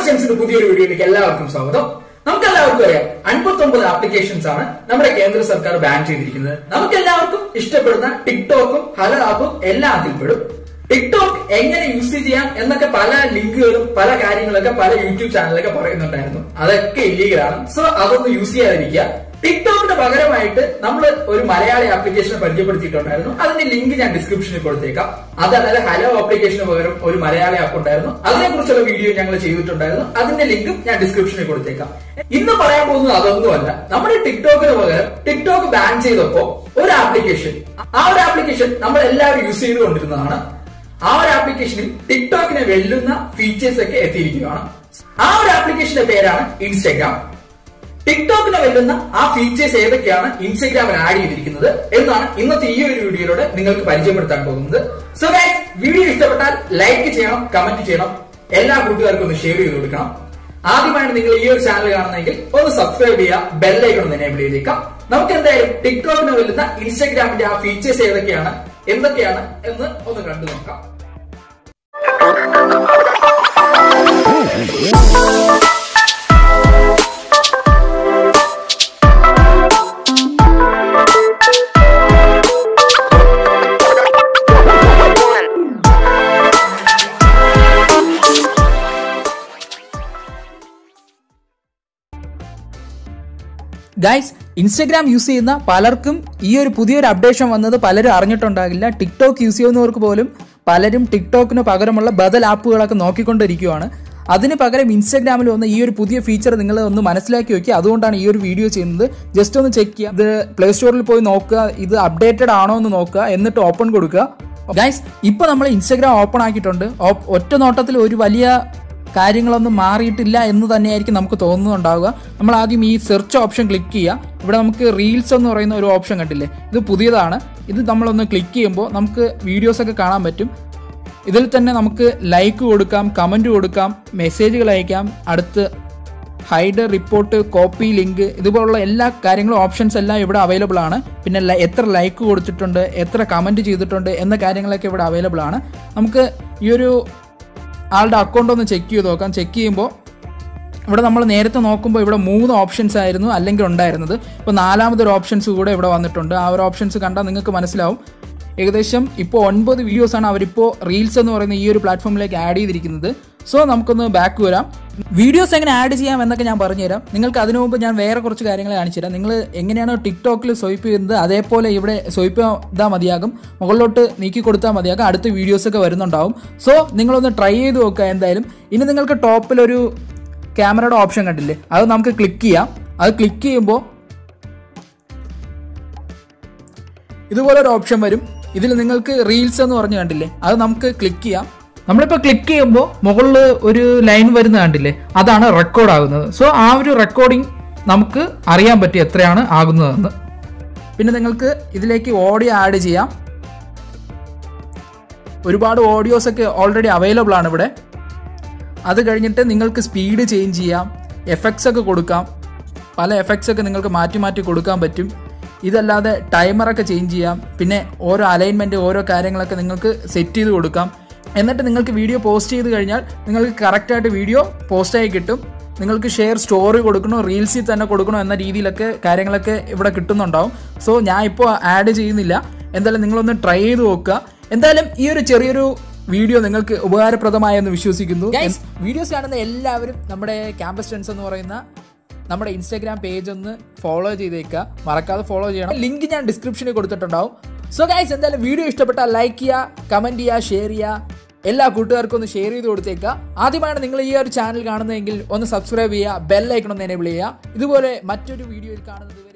ക്വസ്റ്റ്യൻസിന്റെ പുതിയൊരു വീഡിയോയിലേക്ക് എല്ലാവർക്കും സ്വാഗതം നമുക്ക് എല്ലാവർക്കും അറിയാം അൻപത്തൊമ്പത് ആപ്ലിക്കേഷൻസ് ആണ് നമ്മുടെ കേന്ദ്ര സർക്കാർ ബാൻ ചെയ്തിരിക്കുന്നത് നമുക്ക് എല്ലാവർക്കും ഇഷ്ടപ്പെടുന്ന ടിക്ടോക്കും ഹലോ ആപ്പും എല്ലാം അതിൽ പെടും ടിക്ടോക്ക് എങ്ങനെ യൂസ് ചെയ്യാം എന്നൊക്കെ പല ലിങ്കുകളും പല കാര്യങ്ങളൊക്കെ പല യൂട്യൂബ് ചാനലൊക്കെ പറയുന്നുണ്ടായിരുന്നു അതൊക്കെ ഇല്ലീഗലാണ് സോ അതൊന്നും യൂസ് ചെയ്യാതിരിക്കുക ടിക്ടോക്കിന് പകരമായിട്ട് നമ്മൾ ഒരു മലയാളി ആപ്ലിക്കേഷൻ പരിചയപ്പെടുത്തിയിട്ടുണ്ടായിരുന്നു അതിന്റെ ലിങ്ക് ഞാൻ ഡിസ്ക്രിപ്ഷനിൽ കൊടുത്തേക്കാം അതല്ലാതെ ഹലോ ആപ്ലിക്കേഷന് പകരം ഒരു മലയാളി ആപ്പ് ഉണ്ടായിരുന്നു അതിനെ കുറിച്ചുള്ള വീഡിയോ ഞങ്ങൾ ചെയ്തിട്ടുണ്ടായിരുന്നു അതിന്റെ ലിങ്കും ഞാൻ ഡിസ്ക്രിപ്ഷനിൽ കൊടുത്തേക്കാം ഇന്ന് പറയാൻ പോകുന്നത് അതൊന്നുമല്ല നമ്മുടെ ടിക്ടോക്കിന് പകരം ടിക്ടോക്ക് ബാൻ ചെയ്തപ്പോ ഒരു ആപ്ലിക്കേഷൻ ആ ഒരു ആപ്ലിക്കേഷൻ നമ്മൾ എല്ലാവരും യൂസ് ചെയ്തുകൊണ്ടിരുന്നതാണ് ആ ഒരു ആപ്ലിക്കേഷനിൽ ടിക്ടോക്കിനെ വെല്ലുന്ന ഫീച്ചേഴ്സ് ഒക്കെ എത്തിയിരിക്കുകയാണ് ആ ഒരു ആപ്ലിക്കേഷന്റെ പേരാണ് ഇൻസ്റ്റഗ്രാം ടിക്ടോക്കിനെ വെല്ലുന്ന ആ ഫീച്ചേഴ്സ് ഏതൊക്കെയാണ് ഇൻസ്റ്റഗ്രാമിൽ ആഡ് ചെയ്തിരിക്കുന്നത് എന്നാണ് ഇന്നത്തെ ഈ ഒരു വീഡിയോയിലൂടെ നിങ്ങൾക്ക് പരിചയപ്പെടുത്താൻ പോകുന്നത് സോ ഗൈസ് വീഡിയോ ഇഷ്ടപ്പെട്ടാൽ ലൈക്ക് ചെയ്യണം കമന്റ് ചെയ്യണം എല്ലാ കൂട്ടുകാർക്കും ഒന്ന് ഷെയർ ചെയ്ത് കൊടുക്കണം ആദ്യമായിട്ട് നിങ്ങൾ ഈ ഒരു ചാനൽ കാണുന്നെങ്കിൽ ഒന്ന് സബ്സ്ക്രൈബ് ചെയ്യുക ബെല്ലൈക്കൺ ഒന്ന് എനേബിൾ ചെയ്തേക്കാം നമുക്ക് എന്തായാലും ടിക്ടോക്കിന് വെല്ലുന്ന ഇൻസ്റ്റഗ്രാമിന്റെ ആ ഫീച്ചേഴ്സ് ഏതൊക്കെയാണ് എന്തൊക്കെയാണ് എന്ന് ഒന്ന് കണ്ടു നോക്കാം ഗൈസ് ഇൻസ്റ്റഗ്രാം യൂസ് ചെയ്യുന്ന പലർക്കും ഈ ഒരു പുതിയൊരു അപ്ഡേഷൻ വന്നത് പലരും അറിഞ്ഞിട്ടുണ്ടാകില്ല ടിക്ടോക്ക് യൂസ് ചെയ്യുന്നവർക്ക് പോലും പലരും ടിക്ടോക്കിന് പകരമുള്ള ബദൽ ആപ്പുകളൊക്കെ നോക്കിക്കൊണ്ടിരിക്കുകയാണ് അതിന് പകരം ഇൻസ്റ്റഗ്രാമിൽ വന്ന ഈ ഒരു പുതിയ ഫീച്ചർ നിങ്ങൾ ഒന്ന് മനസ്സിലാക്കി വെക്കുക അതുകൊണ്ടാണ് ഈ ഒരു വീഡിയോ ചെയ്യുന്നത് ജസ്റ്റ് ഒന്ന് ചെക്ക് ചെയ്യുക ഇത് പ്ലേ സ്റ്റോറിൽ പോയി നോക്കുക ഇത് അപ്ഡേറ്റഡ് ആണോ എന്ന് നോക്കുക എന്നിട്ട് ഓപ്പൺ കൊടുക്കുക ഗൈസ് ഇപ്പോൾ നമ്മൾ ഇൻസ്റ്റഗ്രാം ഓപ്പൺ ആക്കിയിട്ടുണ്ട് ഓപ്പ്- ഒറ്റ നോട്ടത്തിൽ ഒരു വലിയ കാര്യങ്ങളൊന്നും മാറിയിട്ടില്ല എന്ന് തന്നെയായിരിക്കും നമുക്ക് തോന്നുന്നുണ്ടാവുക നമ്മൾ ആദ്യം ഈ സെർച്ച് ഓപ്ഷൻ ക്ലിക്ക് ചെയ്യുക ഇവിടെ നമുക്ക് റീൽസ് എന്ന് പറയുന്ന ഒരു ഓപ്ഷൻ കണ്ടില്ലേ ഇത് പുതിയതാണ് ഇത് നമ്മളൊന്ന് ക്ലിക്ക് ചെയ്യുമ്പോൾ നമുക്ക് വീഡിയോസ് ഒക്കെ കാണാൻ പറ്റും ഇതിൽ തന്നെ നമുക്ക് ലൈക്ക് കൊടുക്കാം കമൻറ്റ് കൊടുക്കാം മെസ്സേജുകൾ അയക്കാം അടുത്ത് ഹൈഡ് റിപ്പോർട്ട് കോപ്പി ലിങ്ക് ഇതുപോലുള്ള എല്ലാ കാര്യങ്ങളും ഓപ്ഷൻസ് എല്ലാം ഇവിടെ അവൈലബിൾ ആണ് പിന്നെ ലൈ- എത്ര ലൈക്ക് കൊടുത്തിട്ടുണ്ട് എത്ര കമൻറ്റ് ചെയ്തിട്ടുണ്ട് എന്ന കാര്യങ്ങളൊക്കെ ഇവിടെ അവൈലബിൾ ആണ് നമുക്ക് ഈ ഒരു ആളുടെ അക്കൗണ്ട് ഒന്ന് ചെക്ക് ചെയ്ത് നോക്കാം ചെക്ക് ചെയ്യുമ്പോൾ ഇവിടെ നമ്മൾ നേരത്തെ നോക്കുമ്പോൾ ഇവിടെ മൂന്ന് ഓപ്ഷൻസ് ആയിരുന്നു അല്ലെങ്കിൽ ഉണ്ടായിരുന്നത് ഇപ്പോൾ നാലാമതൊരു ഓപ്ഷൻസ് കൂടെ ഇവിടെ വന്നിട്ടുണ്ട് ആ ഒരു ഓപ്ഷൻസ് കണ്ടാൽ നിങ്ങൾക്ക് മനസ്സിലാവും ഏകദേശം ഇപ്പോൾ ഒൻപത് വീഡിയോസാണ് അവരിപ്പോൾ റീൽസ് എന്ന് പറയുന്ന ഈ ഒരു പ്ലാറ്റ്ഫോമിലേക്ക് ആഡ് ചെയ്തിരിക്കുന്നത് സോ നമുക്കൊന്ന് ബാക്ക് വരാം വീഡിയോസ് എങ്ങനെ ആഡ് ചെയ്യാം എന്നൊക്കെ ഞാൻ പറഞ്ഞുതരാം നിങ്ങൾക്ക് അതിനു മുമ്പ് ഞാൻ വേറെ കുറച്ച് കാര്യങ്ങൾ കാണിച്ചു തരാം നിങ്ങൾ എങ്ങനെയാണോ ടിക്ടോക്കിൽ സ്വൈപ്പ് ചെയ്യുന്നത് അതേപോലെ ഇവിടെ സ്വൈപ്പ് ചെയ്താൽ മതിയാകും മുകളിലോട്ട് നീക്കി കൊടുത്താൽ മതിയാകും അടുത്ത വീഡിയോസൊക്കെ വരുന്നുണ്ടാവും സോ നിങ്ങളൊന്ന് ട്രൈ ചെയ്ത് നോക്കുക എന്തായാലും ഇനി നിങ്ങൾക്ക് ടോപ്പിലൊരു ക്യാമറയുടെ ഓപ്ഷൻ കണ്ടില്ലേ അത് നമുക്ക് ക്ലിക്ക് ചെയ്യാം അത് ക്ലിക്ക് ചെയ്യുമ്പോൾ ഇതുപോലെ ഒരു ഓപ്ഷൻ വരും ഇതിൽ നിങ്ങൾക്ക് റീൽസ് എന്ന് പറഞ്ഞ് കണ്ടില്ലേ അത് നമുക്ക് ക്ലിക്ക് ചെയ്യാം നമ്മളിപ്പോൾ ക്ലിക്ക് ചെയ്യുമ്പോൾ മുകളിൽ ഒരു ലൈൻ വരുന്ന കണ്ടില്ലേ അതാണ് റെക്കോർഡ് ആകുന്നത് സോ ആ ഒരു റെക്കോർഡിംഗ് നമുക്ക് അറിയാൻ പറ്റും എത്രയാണ് ആകുന്നതെന്ന് പിന്നെ നിങ്ങൾക്ക് ഇതിലേക്ക് ഓഡിയോ ആഡ് ചെയ്യാം ഒരുപാട് ഓഡിയോസ് ഒക്കെ ഓൾറെഡി അവൈലബിൾ ആണ് ഇവിടെ അത് കഴിഞ്ഞിട്ട് നിങ്ങൾക്ക് സ്പീഡ് ചേഞ്ച് ചെയ്യാം എഫക്ട്സ് ഒക്കെ കൊടുക്കാം പല എഫക്ട്സ് ഒക്കെ നിങ്ങൾക്ക് മാറ്റി മാറ്റി കൊടുക്കാൻ പറ്റും ഇതല്ലാതെ ടൈമറൊക്കെ ചേഞ്ച് ചെയ്യാം പിന്നെ ഓരോ അലൈൻമെൻറ്റ് ഓരോ കാര്യങ്ങളൊക്കെ നിങ്ങൾക്ക് സെറ്റ് ചെയ്ത് കൊടുക്കാം എന്നിട്ട് നിങ്ങൾക്ക് വീഡിയോ പോസ്റ്റ് ചെയ്ത് കഴിഞ്ഞാൽ നിങ്ങൾക്ക് കറക്റ്റായിട്ട് വീഡിയോ പോസ്റ്റായി കിട്ടും നിങ്ങൾക്ക് ഷെയർ സ്റ്റോറി കൊടുക്കണോ റീൽസിൽ തന്നെ കൊടുക്കണോ എന്ന രീതിയിലൊക്കെ കാര്യങ്ങളൊക്കെ ഇവിടെ കിട്ടുന്നുണ്ടാവും സോ ഞാൻ ഇപ്പോൾ ആഡ് ചെയ്യുന്നില്ല എന്തായാലും നിങ്ങളൊന്ന് ട്രൈ ചെയ്ത് നോക്കുക എന്തായാലും ഈ ഒരു ചെറിയൊരു വീഡിയോ നിങ്ങൾക്ക് ഉപകാരപ്രദമായെന്ന് വിശ്വസിക്കുന്നു വീഡിയോസ് കാണുന്ന എല്ലാവരും നമ്മുടെ ക്യാമ്പസ് ഫ്രണ്ട്സ് എന്ന് പറയുന്ന നമ്മുടെ ഇൻസ്റ്റാഗ്രാം പേജ് ഒന്ന് ഫോളോ ചെയ്തേക്കുക മറക്കാതെ ഫോളോ ചെയ്യണം ലിങ്ക് ഞാൻ ഡിസ്ക്രിപ്ഷനിൽ കൊടുത്തിട്ടുണ്ടാവും സോ ഗൈസ് എന്തായാലും വീഡിയോ ഇഷ്ടപ്പെട്ടാൽ ലൈക്ക് ചെയ്യുക കമൻറ്റ് ചെയ്യുക ഷെയർ ചെയ്യുക എല്ലാ കൂട്ടുകാർക്കും ഒന്ന് ഷെയർ ചെയ്ത് കൊടുത്തേക്കുക ആദ്യമാണ് നിങ്ങൾ ഈ ഒരു ചാനൽ കാണുന്നതെങ്കിൽ ഒന്ന് സബ്സ്ക്രൈബ് ചെയ്യുക ബെൽ ഐക്കൺ ഒന്ന് എനേബിൾ ചെയ്യുക ഇതുപോലെ മറ്റൊരു വീഡിയോയിൽ കാണുന്നത് വരെ